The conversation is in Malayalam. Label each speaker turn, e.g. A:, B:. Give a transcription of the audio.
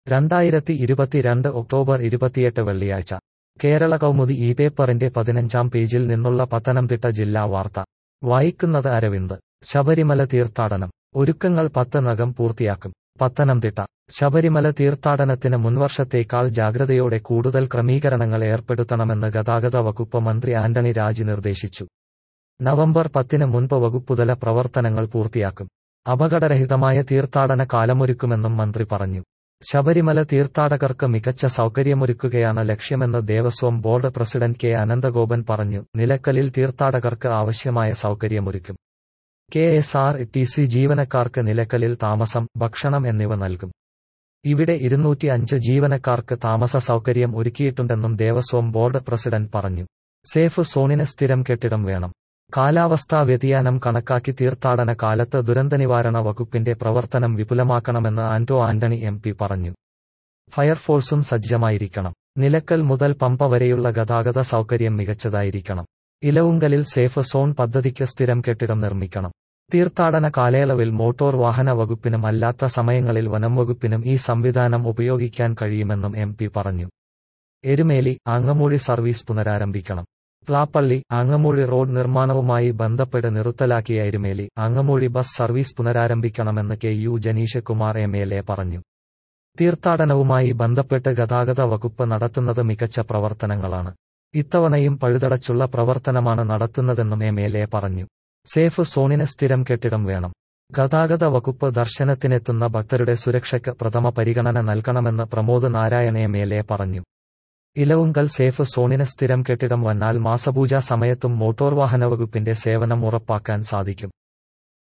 A: രണ്ടായിരത്തി ഇരുപത്തിരണ്ട് ഒക്ടോബർ ഇരുപത്തിയെട്ട് വെള്ളിയാഴ്ച കേരള കൗമുദി ഈ പേപ്പറിന്റെ പതിനഞ്ചാം പേജിൽ നിന്നുള്ള പത്തനംതിട്ട ജില്ലാ വാർത്ത വായിക്കുന്നത് അരവിന്ദ് ശബരിമല തീർത്ഥാടനം ഒരുക്കങ്ങൾ പത്ത് നകം പൂർത്തിയാക്കും പത്തനംതിട്ട ശബരിമല തീർത്ഥാടനത്തിന് മുൻവർഷത്തേക്കാൾ ജാഗ്രതയോടെ കൂടുതൽ ക്രമീകരണങ്ങൾ ഏർപ്പെടുത്തണമെന്ന് ഗതാഗത വകുപ്പ് മന്ത്രി ആന്റണി രാജ് നിർദ്ദേശിച്ചു നവംബർ പത്തിന് മുൻപ് വകുപ്പുതല പ്രവർത്തനങ്ങൾ പൂർത്തിയാക്കും അപകടരഹിതമായ തീർത്ഥാടന കാലമൊരുക്കുമെന്നും മന്ത്രി പറഞ്ഞു ശബരിമല തീർത്ഥാടകർക്ക് മികച്ച സൗകര്യമൊരുക്കുകയാണ് ലക്ഷ്യമെന്ന് Devaswom board president K Ananthagopan പറഞ്ഞു നിലക്കലിൽ തീർത്ഥാടകർക്ക് ആവശ്യമായ സൗകര്യമൊരുക്കും K S R T C ജീവനക്കാർക്ക് നിലക്കലിൽ താമസം ഭക്ഷണം എന്നിവ നൽകും ഇവിടെ ഇരുന്നൂറ്റി അഞ്ച് ജീവനക്കാർക്ക് താമസ സൗകര്യം ഒരുക്കിയിട്ടുണ്ടെന്നും ദേവസ്വം ബോർഡ് പ്രസിഡന്റ് പറഞ്ഞു സേഫ് സോണിന് സ്ഥിരം കെട്ടിടം വേണം കാലാവസ്ഥാ വ്യതിയാനം കണക്കാക്കി തീർത്ഥാടന കാലത്ത് ദുരന്തനിവാരണ വകുപ്പിന്റെ പ്രവർത്തനം വിപുലമാക്കണമെന്ന് ആന്റോ ആന്റണി എം പി പറഞ്ഞു ഫയർഫോഴ്സും സജ്ജമായിരിക്കണം നിലക്കൽ മുതൽ പമ്പ വരെയുള്ള ഗതാഗത സൗകര്യം മികച്ചതായിരിക്കണം ഇലവുങ്കലിൽ സേഫ് സോൺ പദ്ധതിക്ക് സ്ഥിരം കെട്ടിടം നിർമ്മിക്കണം തീർത്ഥാടന കാലയളവിൽ മോട്ടോർ വാഹന വകുപ്പിനും അല്ലാത്ത സമയങ്ങളിൽ വനം വകുപ്പിനും ഈ സംവിധാനം ഉപയോഗിക്കാൻ കഴിയുമെന്നും എം പി പറഞ്ഞു എരുമേലി ആങ്ങമൂഴി സർവീസ് പുനരാരംഭിക്കണം പ്ലാപ്പള്ളി ആങ്ങമൂഴി റോഡ് നിർമ്മാണവുമായി ബന്ധപ്പെട്ട് നിർത്തലാക്കിയ എരുമേലി ആങ്ങമൂഴി ബസ് സർവീസ് പുനരാരംഭിക്കണമെന്ന് K U Janeesh Kumar M L A പറഞ്ഞു തീർത്ഥാടനവുമായി ബന്ധപ്പെട്ട് ഗതാഗത വകുപ്പ് നടത്തുന്നത് മികച്ച പ്രവർത്തനങ്ങളാണ് ഇത്തവണയും പഴുതടച്ചുള്ള പ്രവർത്തനമാണ് നടത്തുന്നതെന്നും എം എൽ എ പറഞ്ഞു സേഫ് സോണിന് സ്ഥിരം കെട്ടിടം വേണം ഗതാഗത വകുപ്പ് ദർശനത്തിനെത്തുന്ന ഭക്തരുടെ സുരക്ഷയ്ക്ക് പ്രഥമ പരിഗണന നൽകണമെന്ന് Pramod Narayan M L A പറഞ്ഞു ഇലവുങ്കൽ സേഫ് സോണിന് സ്ഥിരം കെട്ടിടം വന്നാൽ മാസപൂജാ സമയത്തും മോട്ടോർ വാഹന വകുപ്പിന്റെ സേവനം ഉറപ്പാക്കാൻ സാധിക്കും